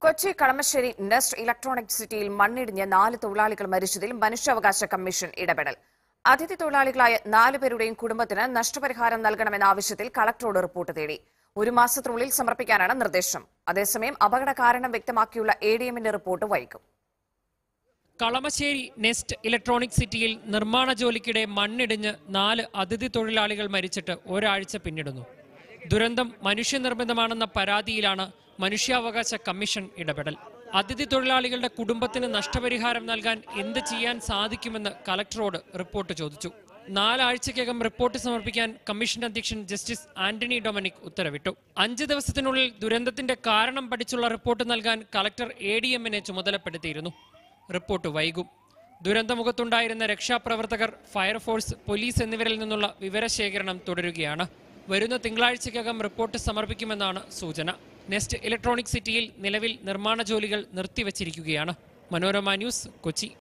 Kochi Kalamassery nest electronic സിറ്റിയിൽ മണ്ണിടിഞ്ഞ് നാല് തൊഴിലാളികൾ മരിച്ചതിൽ മനുഷ്യാവകാശ കമ്മീഷൻ ഇടപെടൽ അതിഥി തൊഴിലാളികളായ നാലുപേരുടെയും കുടുംബത്തിന് നഷ്ടപരിഹാരം നൽകണമെന്ന ആവശ്യത്തിൽ കളക്ടറോട് റിപ്പോർട്ട് തേടി ഒരു മാസത്തിനുള്ളിൽ സമർപ്പിക്കാനാണ് നിർദ്ദേശം അതേസമയം അപകട കാരണം വ്യക്തമാക്കിയുള്ള എ ഡി എമ്മിന്റെ റിപ്പോർട്ട് വൈകും കളമശ്ശേരി നെസ്റ്റ് ഇലക്ട്രോണിക് സിറ്റിയിൽ നിർമ്മാണ ജോലിക്കിടെ മണ്ണിടിഞ്ഞ് നാല് അതിഥി തൊഴിലാളികൾ മരിച്ചിട്ട് ഒരാഴ്ച പിന്നിടുന്നു ദുരന്തം മനുഷ്യനിർമ്മിതമാണെന്ന പരാതിയിലാണ് മനുഷ്യാവകാശ കമ്മീഷൻ ഇടപെടൽ അതിഥി തൊഴിലാളികളുടെ കുടുംബത്തിന് നഷ്ടപരിഹാരം നൽകാൻ എന്ത് ചെയ്യാൻ സാധിക്കുമെന്ന് കലക്ടറോട് റിപ്പോർട്ട് ചോദിച്ചു നാലാഴ്ചയ്ക്കകം റിപ്പോർട്ട് സമർപ്പിക്കാൻ കമ്മീഷൻ അധ്യക്ഷൻ ജസ്റ്റിസ് ആന്റണി ഡൊമനിക് ഉത്തരവിട്ടു അഞ്ച് ദിവസത്തിനുള്ളിൽ ദുരന്തത്തിന്റെ കാരണം പഠിച്ചുള്ള റിപ്പോർട്ട് നൽകാൻ കലക്ടർ എ ഡി എമ്മിനെ ചുമതലപ്പെടുത്തിയിരുന്നു റിപ്പോർട്ട് വൈകും ദുരന്തമുഖത്തുണ്ടായിരുന്ന രക്ഷാപ്രവർത്തകർ ഫയർഫോഴ്സ് പോലീസ് എന്നിവരിൽ നിന്നുള്ള വിവരശേഖരണം തുടരുകയാണ് വരുന്ന തിങ്കളാഴ്ചയ്ക്കകം റിപ്പോർട്ട് സമർപ്പിക്കുമെന്നാണ് സൂചന നെസ്റ്റ് ഇലക്ട്രോണിക് സിറ്റിയിൽ നിലവിൽ നിർമ്മാണ ജോലികൾ നിർത്തിവച്ചിരിക്കുകയാണ് മനോരമ ന്യൂസ് കൊച്ചി